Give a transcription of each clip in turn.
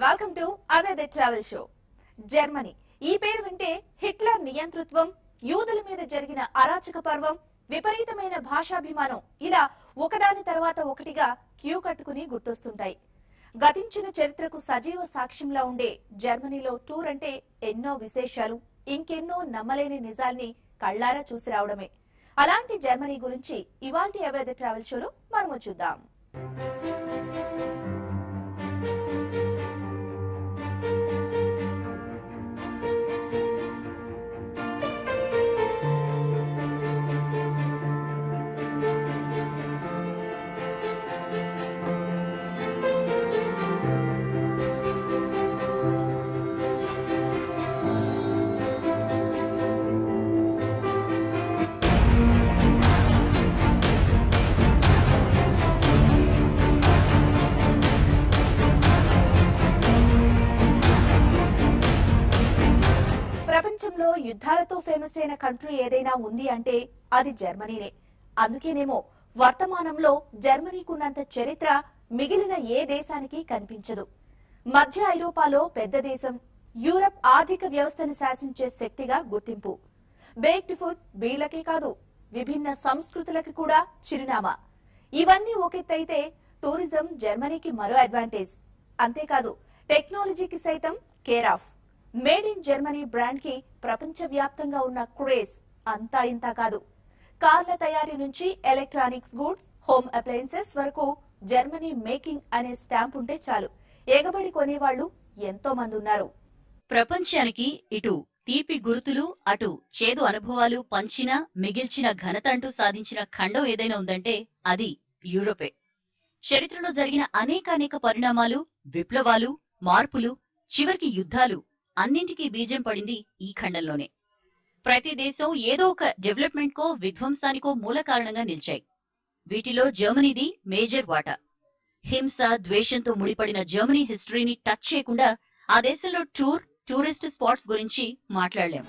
welcome to away the travel show Germany ఈ పేరు వింటే హిట్లర్ నియంతృత్వం యూదుల మీద జరిగిన అరాచక పర్వం విపరీతమైన భాషాభిమానం ఇలా ఒకదాని తర్వాత ఒకటిగా క్యూ కట్టుకుని గుర్తొస్తుంటాయి గతించిన చరిత్రకు సజీవ సాక్ష్యంలా ఉండే జర్మనీలో టూర్ అంటే ఎన్నో విశేషాలు ఇంకెన్నో నమ్మలేని నిజాల్ని కళ్ళారా చూసి రావడమే అలాంటి జర్మనీ గురించి ఇవాల్టి అవేద ట్రావెల్ షోలో మనము చూద్దాం ప్రపంచంలో యుద్ధాలతో ఫేమస్ అయిన కంట్రీ ఏదైనా ఉంది అంటే అది జర్మనీనే అందుకేనేమో వర్తమానంలో జర్మనీకున్నంత చరిత్ర మిగిలిన ఏ దేశానికి కనిపించదు మధ్య ఐరోపాలో పెద్ద దేశం యూరప్ ఆర్థిక వ్యవస్థను శాసించే శక్తిగా గుర్తింపు బేక్డ్ ఫుడ్ బీలకే కాదు విభిన్న సంస్కృతులకు కూడా చిరునామా ఇవన్నీ ఒకెత్తైతే టూరిజం జర్మనీకి మరో అడ్వాంటేజ్ అంతేకాదు టెక్నాలజీకి సైతం care of made in Germany brand కి ప్రపంచ వ్యాప్తంగా ఉన్న క్రేజ్ అంతా ఇంతా కాదు కార్ల తయారీ నుంచి ఎలక్ట్రానిక్స్ గూడ్స్ హోమ్ అప్లయన్సెస్ వరకు జర్మనీ మేకింగ్ అనే స్టాంప్ ఉంటే చాలు ఎగబడి కొనేవాళ్లు ఎంతో మంది ఉన్నారు ప్రపంచానికి ఇటు తీపి గుర్తులు అటు చేదు అనుభవాలు పంచిన మిగిల్చిన ఘనత అంటూ సాధించిన ఖండం ఏదైనా ఉందంటే అది యూరోపే చరిత్రలో జరిగిన అనేకానేక పరిణామాలు విప్లవాలు మార్పులు చివరికి యుద్ధాలు అన్నింటికీ బీజం పడింది ఈ ఖండంలోనే ప్రతి దేశం ఏదో ఒక డెవలప్మెంట్ కో విధ్వంసానికో మూల కారణంగా నిలిచాయి వీటిలో జర్మనీది మేజర్ వాటా హింస ద్వేషంతో ముడిపడిన జర్మనీ హిస్టరీని టచ్ చేయకుండా ఆ దేశంలో టూర్ టూరిస్ట్ స్పాట్స్ గురించి మాట్లాడలేం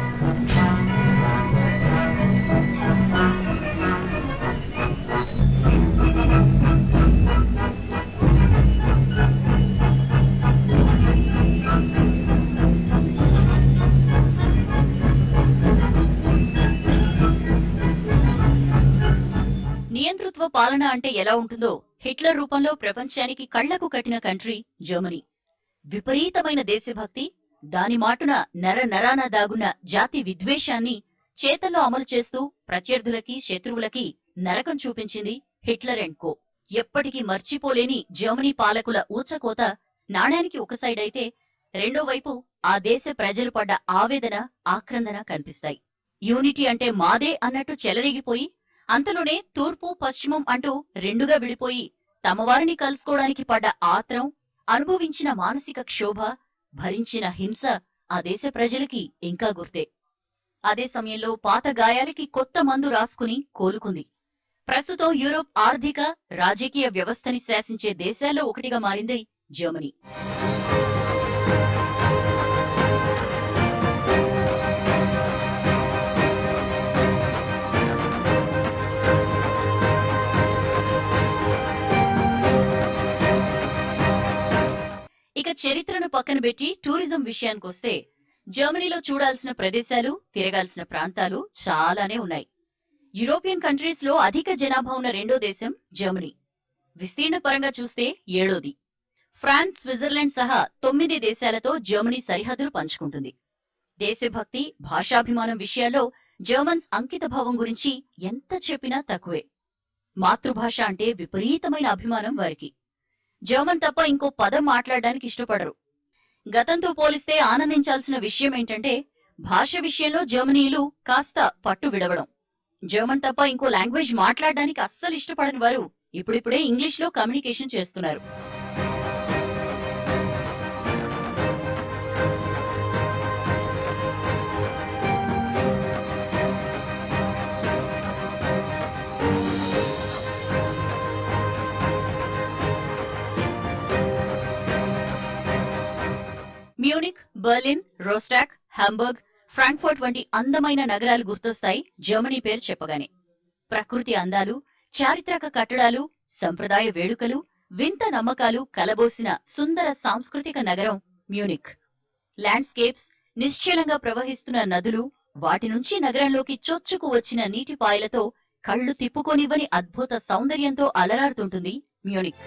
నియంతృత్వ పాలన అంటే ఎలా ఉంటుందో హిట్లర్ రూపంలో ప్రపంచానికి కళ్లకు కట్టిన కంట్రీ జర్మనీ విపరీతమైన దేశభక్తి దాని మాటున నర నరాన దాగున్న జాతి విద్వేషాన్ని చేతల్లో అమలు చేస్తూ ప్రత్యర్థులకి శత్రువులకి నరకం చూపించింది హిట్లర్ అండ్ కో ఎప్పటికీ మర్చిపోలేని జర్మనీ పాలకుల ఊచకోత నాణ్యానికి ఒక సైడ్ అయితే రెండో వైపు ఆ దేశ ప్రజలు పడ్డ ఆవేదన ఆక్రందన కనిపిస్తాయి యూనిటీ అంటే మాదే అన్నట్టు చెలరేగిపోయి అంతలోనే తూర్పు పశ్చిమం అంటూ రెండుగా విడిపోయి తమవారిని కలుసుకోవడానికి పడ్డ ఆత్రం అనుభవించిన మానసిక క్షోభ భరించిన హింస ఆ దేశ ప్రజలకి ఇంకా గుర్తే అదే సమయంలో పాత గాయాలకి కొత్త మందు రాసుకుని కోలుకుంది ప్రస్తుతం యూరోప్ ఆర్థిక రాజకీయ వ్యవస్థని శాసించే దేశాల్లో ఒకటిగా మారింది జర్మనీ ఇక చరిత్రను పక్కన పెట్టి టూరిజం విషయానికొస్తే జర్మనీలో చూడాల్సిన ప్రదేశాలు తిరగాల్సిన ప్రాంతాలు చాలానే ఉన్నాయి యూరోపియన్ కంట్రీస్ లో అధిక జనాభా ఉన్న రెండో దేశం జర్మనీ విస్తీర్ణ పరంగా చూస్తే ఏడోది ఫ్రాన్స్ స్విట్జర్లాండ్ సహా తొమ్మిది దేశాలతో జర్మనీ సరిహద్దులు పంచుకుంటుంది దేశభక్తి భాషాభిమానం విషయాల్లో జర్మన్స్ అంకిత భావం గురించి ఎంత చెప్పినా తక్కువే మాతృభాష అంటే విపరీతమైన అభిమానం వారికి జర్మన్ తప్ప ఇంకో పదం మాట్లాడడానికి ఇష్టపడరు గతంతో పోలిస్తే ఆనందించాల్సిన విషయం ఏంటంటే భాష విషయంలో జర్మనీయులు కాస్త పట్టు విడవడం జర్మన్ తప్ప ఇంకో లాంగ్వేజ్ మాట్లాడడానికి అస్సలు ఇష్టపడని వారు ఇప్పుడిప్పుడే ఇంగ్లీష్ లో కమ్యూనికేషన్ చేస్తున్నారు Munich Berlin Rostock Hamburg Frankfurt వంటి అందమైన నగరాలు గుర్తొస్తాయి జర్మనీ పేరు చెప్పగానే ప్రకృతి అందాలు చారిత్రక కట్టడాలు సంప్రదాయ వేడుకలు వింత నమ్మకాలు కలబోసిన సుందర సాంస్కృతిక నగరం మ్యూనిక్ ల్యాండ్స్కేప్స్ నిశ్చలంగా ప్రవహిస్తున్న నదులు వాటి నుంచి నగరంలోకి చొచ్చుకు వచ్చిన నీటిపాయలతో కళ్ళు తిప్పుకొనివ్వని అద్భుత సౌందర్యంతో అలరారుతుంటుంది మ్యూనిక్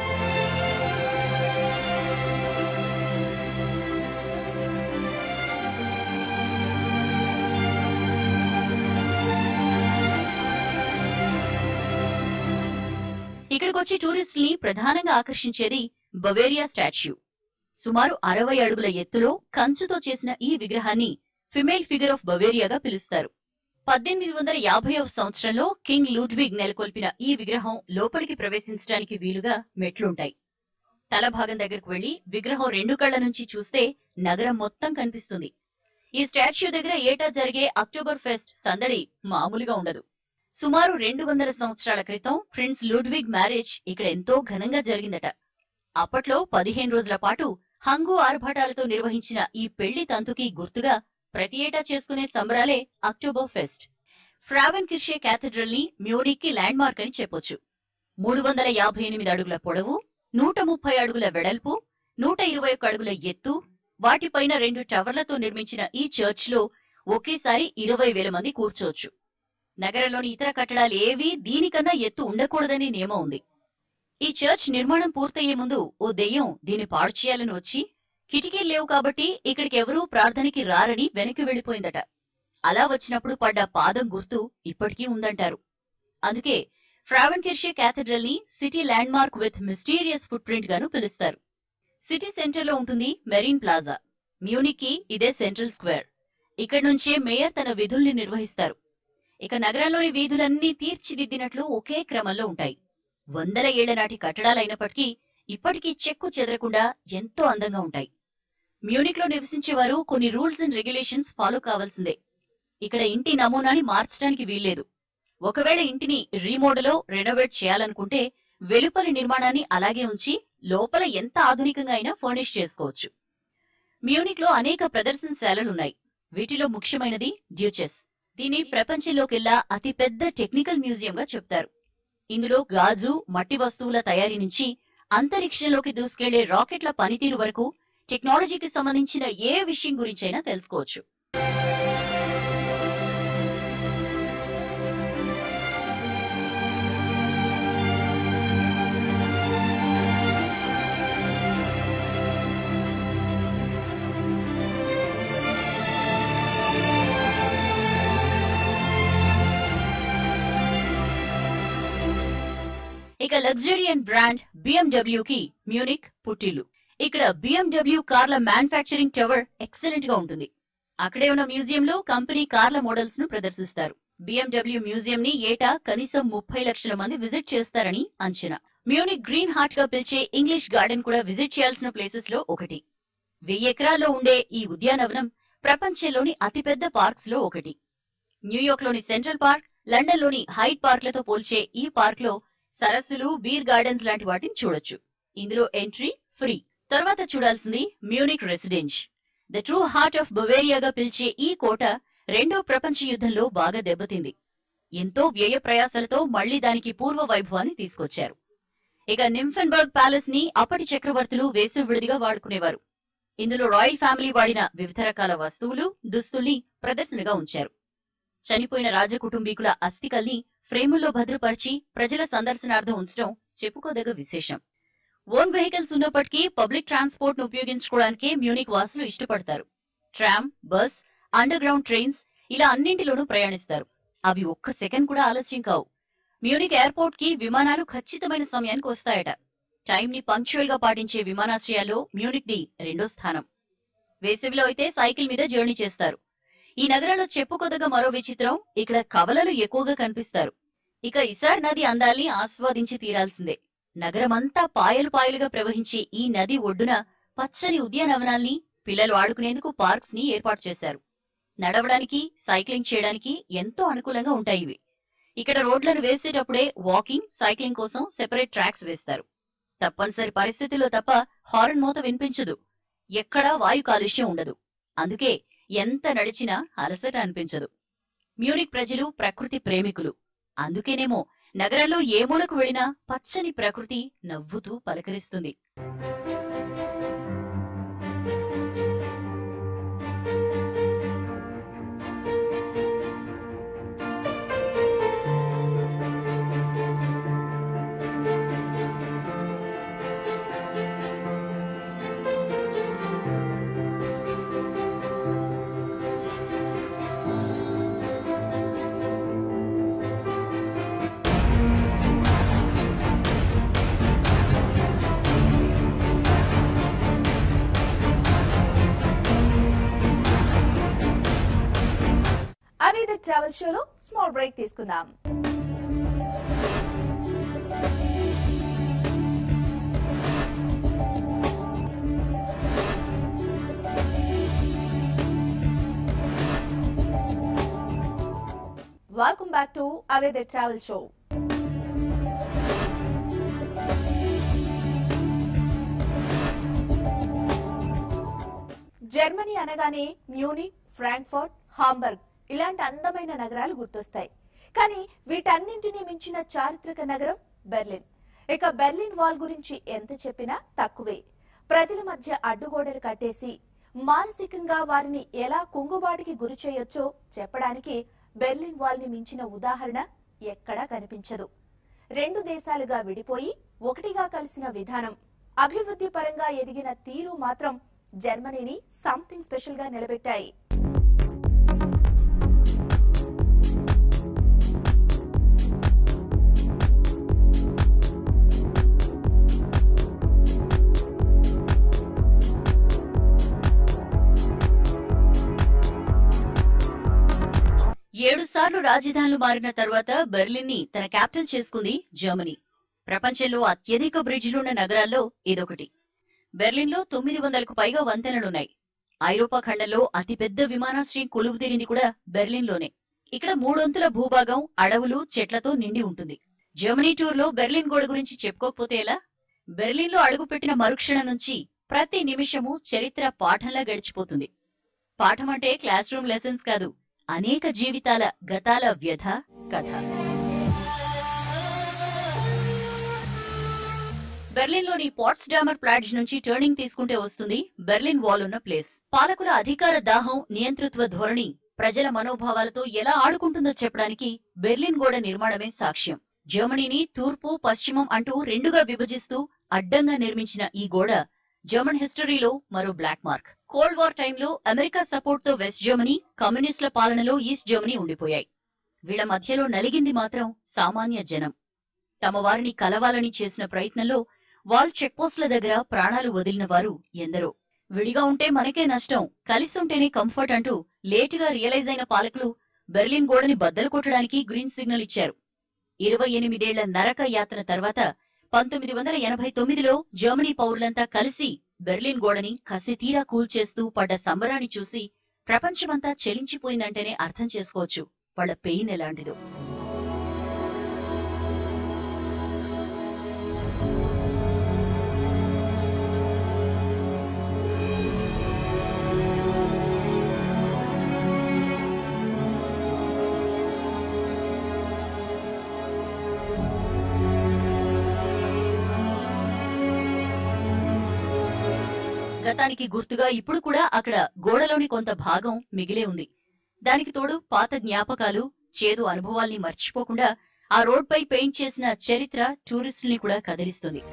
ఇక్కడికొచ్చి టూరిస్టుల్ని ప్రధానంగా ఆకర్షించేది బవేరియా స్టాచ్యూ సుమారు అరవై అడుగుల ఎత్తులో కంచుతో చేసిన ఈ విగ్రహాన్ని ఫిమేల్ ఫిగర్ ఆఫ్ బవేరియాగా పిలుస్తారు పద్దెనిమిది వందల యాభైవ సంవత్సరంలో కింగ్ లూడ్విగ్ నెలకొల్పిన ఈ విగ్రహం లోపలికి ప్రవేశించడానికి వీలుగా మెట్లుంటాయి తల భాగం దగ్గరకు వెళ్లి విగ్రహం రెండు కళ్ల నుంచి చూస్తే నగరం మొత్తం కనిపిస్తుంది ఈ స్టాచ్యూ దగ్గర ఏటా జరిగే అక్టోబర్ ఫెస్ట్ సందడి మామూలుగా ఉండదు సుమారు రెండు వందల సంవత్సరాల క్రితం ప్రిన్స్ లూడ్విగ్ మ్యారేజ్ ఇక్కడ ఎంతో ఘనంగా జరిగిందట అప్పట్లో పదిహేను రోజుల పాటు హంగు ఆర్భాటాలతో నిర్వహించిన ఈ పెళ్లి తంతుకి గుర్తుగా ప్రతి ఏటా చేసుకునే సంబరాలే Oktoberfest Frauenkirche cathedral ని మ్యూనిక్ కి ల్యాండ్ మార్క్ అని చెప్పొచ్చు మూడు వందల యాభై ఎనిమిది అడుగుల పొడవు నూట ముప్పై అడుగుల వెడల్పు నూట ఇరవై ఒక్క అడుగుల ఎత్తు వాటిపైన రెండు టవర్లతో నిర్మించిన ఈ చర్చ్ లో ఒకేసారి ఇరవై వేల మంది కూర్చోవచ్చు నగరంలోని ఇతర కట్టడాలు ఏవీ దీనికన్నా ఎత్తు ఉండకూడదని నియమం ఉంది ఈ చర్చ్ నిర్మాణం పూర్తయ్యే ముందు ఓ దెయ్యం దీన్ని పాడు చేయాలని వచ్చి కిటికీలు లేవు కాబట్టి ఇక్కడికి ఎవరూ ప్రార్థనకి రారని వెనక్కి వెళ్లిపోయిందట అలా వచ్చినప్పుడు పడ్డ పాదం గుర్తు ఇప్పటికీ ఉందంటారు అందుకే ఫ్రావెన్ కిర్షే క్యాథడ్రల్ ని city landmark with mysterious footprint గాను పిలుస్తారు సిటీ సెంటర్ లో ఉంటుంది మెరీన్ ప్లాజా మ్యూనిక్ కి ఇదే సెంట్రల్ స్క్వేర్ ఇక్కడి నుంచే మేయర్ తన విధుల్ని నిర్వహిస్తారు ఇక నగరంలోని వీధులన్నీ తీర్చిదిద్దినట్లు ఒకే క్రమంలో ఉంటాయి వందల ఏళ్ల నాటి కట్టడాలైనప్పటికీ ఇప్పటికీ చెక్కు చెదరకుండా ఎంతో అందంగా ఉంటాయి మ్యూనిక్ లో నివసించే వారు కొన్ని రూల్స్ అండ్ రెగ్యులేషన్స్ ఫాలో కావాల్సిందే ఇక్కడ ఇంటి నమూనాని మార్చడానికి వీల్లేదు ఒకవేళ ఇంటిని రీమోడలో రెనోవేట్ చేయాలనుకుంటే వెలుపలి నిర్మాణాన్ని అలాగే ఉంచి లోపల ఎంత ఆధునికంగా అయినా ఫర్నిష్ చేసుకోవచ్చు మ్యూనిక్ లో అనేక ప్రదర్శనశాలలున్నాయి వీటిలో ముఖ్యమైనది డ్యూచెస్ దీన్ని ప్రపంచంలోకెల్లా అతి పెద్ద టెక్నికల్ మ్యూజియం గా చెప్తారు ఇందులో గాజు మట్టి వస్తువుల తయారీ నుంచి అంతరిక్షంలోకి దూసుకెళ్లే రాకెట్ల పనితీరు వరకు టెక్నాలజీకి సంబంధించిన ఏ విషయం గురించైనా తెలుసుకోవచ్చు ఇక లగ్జరియన్ బ్రాండ్ BMW కి మ్యూనిక్ పుట్టిల్లు ఇక్కడ BMW కార్ల మ్యానుఫ్యాక్చరింగ్ టవర్ ఎక్సలెంట్ గా ఉంటుంది అక్కడే ఉన్న మ్యూజియం లో కంపెనీ కార్ల మోడల్స్ ను ప్రదర్శిస్తారు BMW మ్యూజియం ని ఏటా కనీసం ముప్పై లక్షల మంది విజిట్ చేస్తారని అంచనా మ్యూనిక్ గ్రీన్ హార్ట్ గా పిలిచే ఇంగ్లీష్ గార్డెన్ కూడా విజిట్ చేయాల్సిన ప్లేసెస్ లో ఒకటి వెయ్యి ఎకరాల్లో ఉండే ఈ ఉద్యానవనం ప్రపంచంలోని అతిపెద్ద పార్క్స్ లో ఒకటి న్యూయార్క్ లోని సెంట్రల్ పార్క్ లండన్ లోని హైట్ పార్క్ లతో పోల్చే ఈ పార్క్ లో సరస్సులు బీర్ గార్డెన్స్ లాంటి వాటిని చూడొచ్చు ఇందులో ఎంట్రీ ఫ్రీ తర్వాత చూడాల్సింది Munich residence the true heart of బవేరియాగా పిలిచే ఈ కోట రెండో ప్రపంచ యుద్ధంలో బాగా దెబ్బతింది ఎంతో వ్యయ ప్రయాసాలతో మళ్లీ దానికి పూర్వ వైభవాన్ని తీసుకొచ్చారు ఇక నింఫెన్బర్గ్ ప్యాలెస్ ని అప్పటి చక్రవర్తులు వేసవి విడిదిగా వాడుకునేవారు ఇందులో రాయల్ ఫ్యామిలీ వాడిన వివిధ రకాల వస్తువులు దుస్తుల్ని ప్రదర్శనగా ఉంచారు చనిపోయిన రాజకుటుంబీకుల అస్థికల్ని ఫ్రేముల్లో భద్రపరిచి ప్రజల సందర్శనార్థం ఉంచడం చెప్పుకోదగ్గ విశేషం ఓన్ వెహికల్స్ ఉన్నప్పటికీ పబ్లిక్ ట్రాన్స్పోర్ట్ ను ఉపయోగించుకోవడానికే మ్యూనిక్ వాసులు ఇష్టపడతారు tram bus underground trains ఇలా అన్నింటిలోనూ ప్రయాణిస్తారు అవి ఒక్క సెకండ్ కూడా ఆలస్యం కావు మ్యూనిక్ ఎయిర్పోర్ట్ కి విమానాలు ఖచ్చితమైన సమయానికి వస్తాయట టైం ని పంక్చువల్ గా పాటించే విమానాశ్రయాల్లో మ్యూనిక్ ది రెండో స్థానం వేసవిలో అయితే సైకిల్ మీద జర్నీ చేస్తారు ఈ నగరంలో చెప్పుకోదగ్గ మరో విచిత్రం ఇక్కడ కవలలు ఎక్కువగా కనిపిస్తారు ఇక ఇసార్ నది అందాల్ని ఆస్వాదించి తీరాల్సిందే నగరమంతా పాయలు పాయలుగా ప్రవహించే ఈ నది ఒడ్డున పచ్చని ఉద్యానవనాల్ని పిల్లలు ఆడుకునేందుకు పార్క్స్ ని ఏర్పాటు చేశారు నడవడానికి సైక్లింగ్ చేయడానికి ఎంతో అనుకూలంగా ఉంటాయి ఇవి ఇక్కడ రోడ్లను వేసేటప్పుడే వాకింగ్ సైక్లింగ్ కోసం సెపరేట్ ట్రాక్స్ వేస్తారు తప్పనిసరి పరిస్థితుల్లో తప్ప హారన్ మోత వినిపించదు ఎక్కడా వాయు కాలుష్యం ఉండదు అందుకే ఎంత నడిచినా అలసట అనిపించదు మ్యూనిక్ ప్రజలు ప్రకృతి ప్రేమికులు అందుకేనేమో నగరంలో ఏ మూలకు వెళ్లినా పచ్చని ప్రకృతి నవ్వుతూ పలకరిస్తుంది అవి ద ట్రావెల్ షోలో స్మాల్ బ్రేక్ తీసుకుందాం welcome back to away the travel show Germany అనగానే మ్యూనిక్ ఫ్రాంక్ఫర్ట్ హాంబర్గ్ ఇలాంటి అందమైన నగరాలు గుర్తొస్తాయి కానీ వీటన్నింటినీ మించిన చారిత్రక నగరం బెర్లిన్ ఇక బెర్లిన్ వాల్ గురించి ఎంత చెప్పినా తక్కువే ప్రజల మధ్య అడ్డుగోడలు కట్టేసి మానసికంగా వారిని ఎలా కుంగుబాటుకి గురి చేయొచ్చో చెప్పడానికి బెర్లిన్ వాల్ ని మించిన ఉదాహరణ ఎక్కడా కనిపించదు రెండు దేశాలుగా విడిపోయి ఒకటిగా కలిసిన విధానం అభివృద్ధి పరంగా ఎదిగిన తీరు మాత్రం జర్మనీని సంథింగ్ స్పెషల్ గా నిలబెట్టాయి ఏడు సార్లు రాజధానులు మారిన తర్వాత బెర్లిన్ ని తన క్యాపిటల్ చేసుకుంది జర్మనీ ప్రపంచంలో అత్యధిక బ్రిడ్జిలున్న నగరాల్లో ఇదొకటి బెర్లిన్ లో తొమ్మిది వందలకు పైగా వంతెనలున్నాయి ఐరోపా ఖండంలో అతిపెద్ద విమానాశ్రయం కొలువు తీరింది కూడా బెర్లిన్ లోనే ఇక్కడ మూడొంతుల భూభాగం అడవులు చెట్లతో నిండి ఉంటుంది జర్మనీ టూర్ లో బెర్లిన్ గోడ గురించి చెప్పుకోకపోతే ఎలా బెర్లిన్ లో అడుగుపెట్టిన మరుక్షణం నుంచి ప్రతి నిమిషము చరిత్ర పాఠంలా గడిచిపోతుంది పాఠం అంటే క్లాస్ రూమ్ లెసన్స్ కాదు అనేక జీవితాల గతాల వ్యధ కథ బెర్లిన్లోని పాట్స్ డామర్ ప్లాడ్జ్ నుంచి టర్నింగ్ తీసుకుంటే వస్తుంది బెర్లిన్ వాల్ ఉన్న ప్లేస్ పాలకుల అధికార దాహం నియంతృత్వ ధోరణి ప్రజల మనోభావాలతో ఎలా ఆడుకుంటుందో చెప్పడానికి బెర్లిన్ గోడ నిర్మాణమే సాక్ష్యం జర్మనీని తూర్పు పశ్చిమం అంటూ రెండుగా విభజిస్తూ అడ్డంగా నిర్మించిన ఈ గోడ జర్మన్ హిస్టరీలో మరో బ్లాక్ మార్క్ కోల్డ్ వార్ టైంలో అమెరికా సపోర్ట్ తో వెస్ట్ జర్మనీ కమ్యూనిస్టుల పాలనలో ఈస్ట్ జర్మనీ ఉండిపోయాయి వీళ్ళ మధ్యలో నలిగింది మాత్రం సామాన్య జనం తమ వారిని కలవాలని చేసిన ప్రయత్నంలో వాల్ చెక్ పోస్టుల దగ్గర ప్రాణాలు వదిలిన వారు ఎందరో విడిగా ఉంటే మనకే నష్టం కలిసి ఉంటేనే కంఫర్ట్ అంటూ లేటుగా రియలైజ్ అయిన పాలకులు బెర్లిన్ గోడని బద్దలు కొట్టడానికి గ్రీన్ సిగ్నల్ ఇచ్చారు ఇరవై ఎనిమిదేళ్ల నరక యాత్ర తర్వాత పంతొమ్మిది వందల ఎనభై తొమ్మిదిలో జర్మనీ పౌరులంతా కలిసి బెర్లిన్ గోడని కసితీరా కూల్చేస్తూ పడ్డ సంబరాన్ని చూసి ప్రపంచమంతా చెలించిపోయిందంటేనే అర్థం చేసుకోవచ్చు వాళ్ళ పెయిన్ ఎలాంటిదో గతానికి గుర్తుగా ఇప్పుడు కూడా అక్కడ గోడలోని కొంత భాగం మిగిలే ఉంది దానికి తోడు పాత జ్ఞాపకాలు చేదు అనుభవాల్ని మర్చిపోకుండా ఆ రోడ్ పై పెయింట్ చేసిన చరిత్ర టూరిస్టుల్ని కూడా కదిలిస్తుంది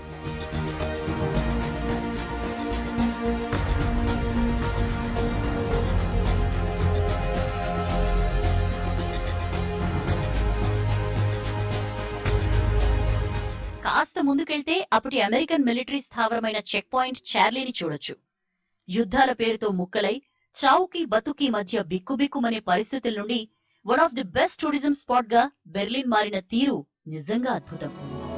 కాస్త ముందుకెళ్తే అప్పటి అమెరికన్ మిలిటరీ స్థావరమైన చెక్ పాయింట్ చార్లీని చూడొచ్చు యుద్ధాల పేరుతో ముక్కలై చావుకి బతుకి మధ్య బిక్కుబిక్కుమనే పరిస్థితుల నుండి one of the best tourism spot గా బెర్లిన్ మారిన తీరు నిజంగా అద్భుతం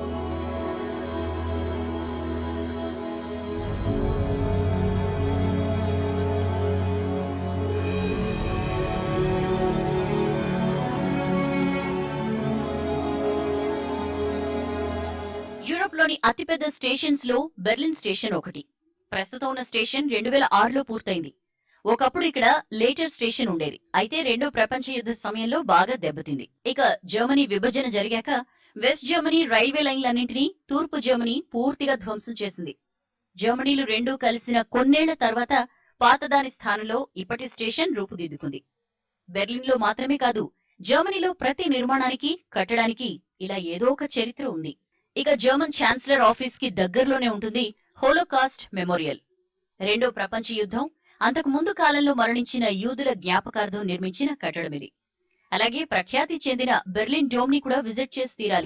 యూరోప్ లోని అతిపెద్ద స్టేషన్స్ లో బెర్లిన్ స్టేషన్ ఒకటి ప్రస్తుతం ఉన్న స్టేషన్ రెండు వేల ఆరులో పూర్తయింది ఒకప్పుడు ఇక్కడ లేటర్ స్టేషన్ ఉండేది అయితే రెండో ప్రపంచ యుద్ధ సమయంలో బాగా దెబ్బతింది ఇక జర్మనీ విభజన జరిగాక వెస్ట్ జర్మనీ రైల్వే లైన్లన్నింటినీ తూర్పు జర్మనీ పూర్తిగా ధ్వంసం చేసింది జర్మనీలు రెండూ కలిసిన కొన్నేళ్ల తర్వాత పాతదాని స్థానంలో ఇప్పటి స్టేషన్ రూపుదిద్దుకుంది బెర్లిన్లో మాత్రమే కాదు జర్మనీలో ప్రతి నిర్మాణానికి కట్టడానికి ఇలా ఏదో ఒక చరిత్ర ఉంది ఇక జర్మన్ ఛాన్సలర్ ఆఫీస్ కి దగ్గరలోనే ఉంటుంది హోలోకాస్ట్ మెమోరియల్ రెండో ప్రపంచ యుద్ధం అంతకు ముందు కాలంలో మరణించిన యూదుల జ్ఞాపకార్థం నిర్మించిన కట్టడం ఇది అలాగే ప్రఖ్యాతి చెందిన బెర్లిన్ డోమ్ ని కూడా విజిట్ చేసి తీరాలి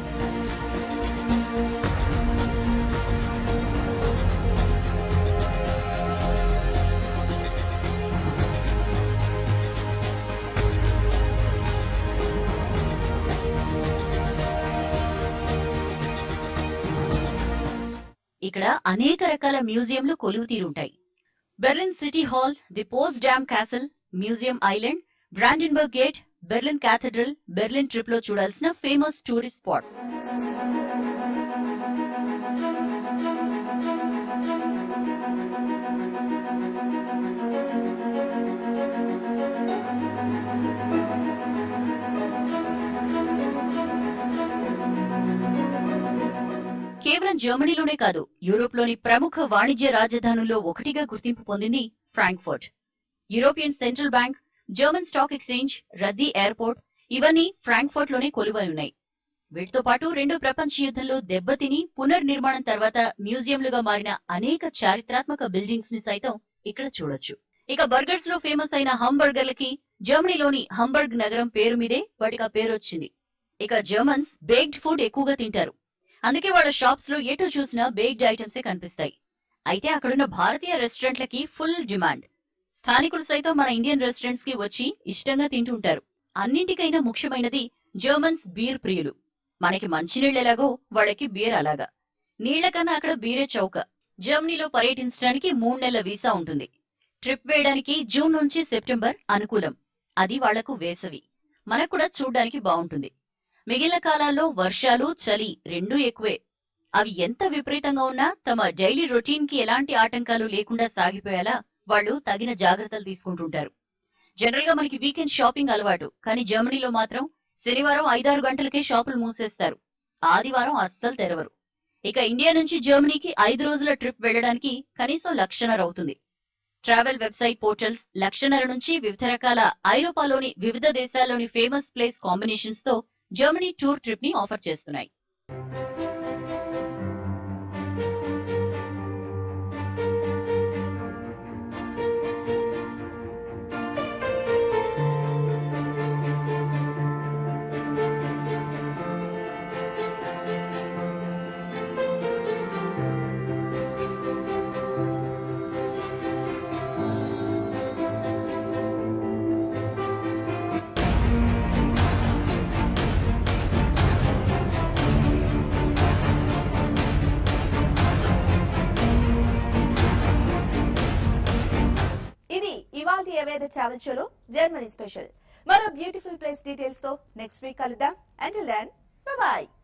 ఇక్కడ అనేక రకాల మ్యూజియంలు కొలువు తీరుంటాయి Berlin city hall the Potsdam castle museum island Brandenburg gate Berlin cathedral Berlin trip లో చూడాల్సిన ఫేమస్ టూరిస్ట్ స్పాట్స్ కేవలం జర్మనీలోనే కాదు యూరోప్ లోని ప్రముఖ వాణిజ్య రాజధానుల్లో ఒకటిగా గుర్తింపు పొందింది Frankfurt European central bank German stock exchange రద్దీ ఎయిర్పోర్ట్ ఇవన్నీ ఫ్రాంక్ఫర్ట్ లోనే కొలువై ఉన్నాయి వీటితో పాటు రెండో ప్రపంచ యుద్ధంలో దెబ్బతిని పునర్నిర్మాణం తర్వాత మ్యూజియంలుగా మారిన అనేక చారిత్రాత్మక బిల్డింగ్స్ ని సైతం ఇక్కడ చూడొచ్చు ఇక బర్గర్స్ లో ఫేమస్ అయిన హంబర్గర్లకి జర్మనీలోని హంబర్గ్ నగరం పేరు మీదే వాటికి ఆ పేరు వచ్చింది ఇక జర్మన్స్ బేక్డ్ ఫుడ్ ఎక్కువగా తింటారు అందుకే వాళ్ళ షాప్స్ లో ఎటు చూసినా బేక్డ్ ఐటమ్సే కనిపిస్తాయి అయితే అక్కడున్న భారతీయ రెస్టారెంట్లకి ఫుల్ డిమాండ్ స్థానికులు సైతం మన ఇండియన్ రెస్టారెంట్స్ కి వచ్చి ఇష్టంగా తింటుంటారు అన్నింటికైనా ముఖ్యమైనది జర్మన్స్ బీర్ ప్రియులు మనకి మంచినీళ్ళు ఎలాగో వాళ్ళకి బీర్ అలాగా నీళ్ల కన్నా అక్కడ బీరే చౌక జర్మనీలో పర్యటించడానికి మూడు నెలల వీసా ఉంటుంది ట్రిప్ వేయడానికి జూన్ నుంచి సెప్టెంబర్ అనుకూలం అది వాళ్లకు వేసవి మనకు కూడా చూడ్డానికి బాగుంటుంది మిగిలిన కాలాల్లో వర్షాలు చలి రెండూ ఎక్కువే అవి ఎంత విపరీతంగా ఉన్నా తమ డైలీ రొటీన్ కి ఎలాంటి ఆటంకాలు లేకుండా సాగిపోయేలా వాళ్ళు తగిన జాగ్రత్తలు తీసుకుంటుంటారు జనరల్ గా మనకి వీకెండ్ షాపింగ్ అలవాటు కానీ జర్మనీలో మాత్రం శనివారం ఐదారు గంటలకే షాపులు మూసేస్తారు ఆదివారం అస్సలు తెరవరు ఇక ఇండియా నుంచి జర్మనీకి ఐదు రోజుల ట్రిప్ వెళ్ళడానికి కనీసం లక్షన్నర అవుతుంది ట్రావెల్ వెబ్సైట్ పోర్టల్స్ లక్షన్నర నుంచి వివిధ రకాల ఐరోపాలోని వివిధ దేశాల్లోని ఫేమస్ ప్లేస్ కాంబినేషన్స్ తో జర్మనీ టూర్ ట్రిప్ ని ఆఫర్ చేస్తున్నాయి ఇది ఇవాల్టి ఏవేద ట్రావెల్ షోలో జర్మనీ స్పెషల్ మరో బ్యూటిఫుల్ ప్లేస్ డీటెయిల్స్ తో నెక్స్ట్ వీక్ కలుద్దాం అంటిల్ దెన్ బాయ్